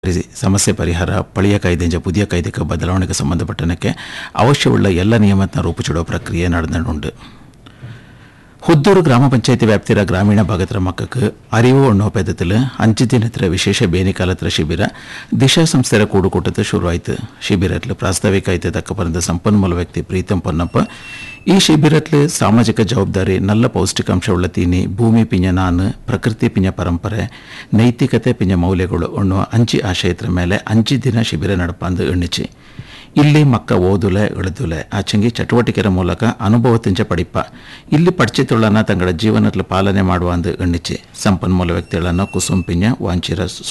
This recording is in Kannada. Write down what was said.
ಪರಿ- ಸಮಸ್ಯೆ ಪರಿಹಾರ ಪಳೆಯ ಕಾಯ್ದೆಂಜ ಪುದಿಯ ಕಾಯ್ದೆಗೆ ಬದಲಾವಣೆಗೆ ಸಂಬಂಧಪಟ್ಟನಕ್ಕೆ ಅವಶ್ಯವುಳ್ಳ ಎಲ್ಲ ನಿಯಮತ್ನ ರೂಪುಚಿಡುವ ಪ್ರಕ್ರಿಯೆ ನಡೆದುಂಡು ಹುದ್ದೂರು ಗ್ರಾಮ ಪಂಚಾಯತಿ ವ್ಯಾಪ್ತಿರ ಗ್ರಾಮೀಣ ಭಾಗದ ಮಕ್ಕಕ್ಕೆ ಅರಿವು ಅನ್ನೋ ಪೆದത്തിൽ അഞ്ച് ദിനത്തിലെ വിശേഷ വേനൽക്കാലത്തിലെ ಶಿಬಿರ ದಿಶಾ ಸಂಸ್ಥೆಯ ಕೂಡುಕೂಟದ ಶುರುವಾಯಿತು ಶಿಬಿರത്തിൽ ಪ್ರಾಸ್ತಾವಿಕ ತಕ್ಕ ಪರಂದ ಸಂಪನ್ಮೂಲ ವ್ಯಕ್ತಿ ಪ್ರೀತಂ ಪೊನ್ನಪ್ಪ ಈ ಶಿಬಿರത്തിൽ ಸಾಮಾಜಿಕ ಜವಾಬ್ದಾರಿ ನಲ್ಲ ಪೌಷ್ಟಿಕಾಂಶವುಳ್ಳ ತೀನಿ ಭೂಮಿ ಪಿಂಜ ನಾನು ಪ್ರಕೃತಿ ಪಿಂಜ ಪರಂಪರೆ ನೈತಿಕತೆ ಪಿಂಜ ಮೌಲ್ಯಗಳು ಅನ್ನುವ ಅಂಚಿ ಆಶಯತ್ರ ಮೇಲೆ ಅಂಚಿ ದಿನ ಶಿಬಿರ ನಡಪಂದು ಎಣ್ಣಿಚಿ ಇಲ್ಲಿ ಮಕ್ಕ ಓದುಲೆ ಎಳೆದುಲೆ ಆಚಂಗಿ ಚಟುವಟಿಕೆರ ಮೂಲಕ ಅನುಭವ ತಿಂಚ ಪಡಿಪ ಇಲ್ಲಿ ಪಡಿಚಿತುಳ್ಳನ ತಂಗಳ ಜೀವನದಲ್ಲಿ ಪಾಲನೆ ಮಾಡುವ ಅಂದು ಎಣ್ಣಿಚಿ ಸಂಪನ್ಮೂಲ ವ್ಯಕ್ತಿಗಳನ್ನು ಕುಸುಂಪಿಂಜ ವಾಂಚಿರ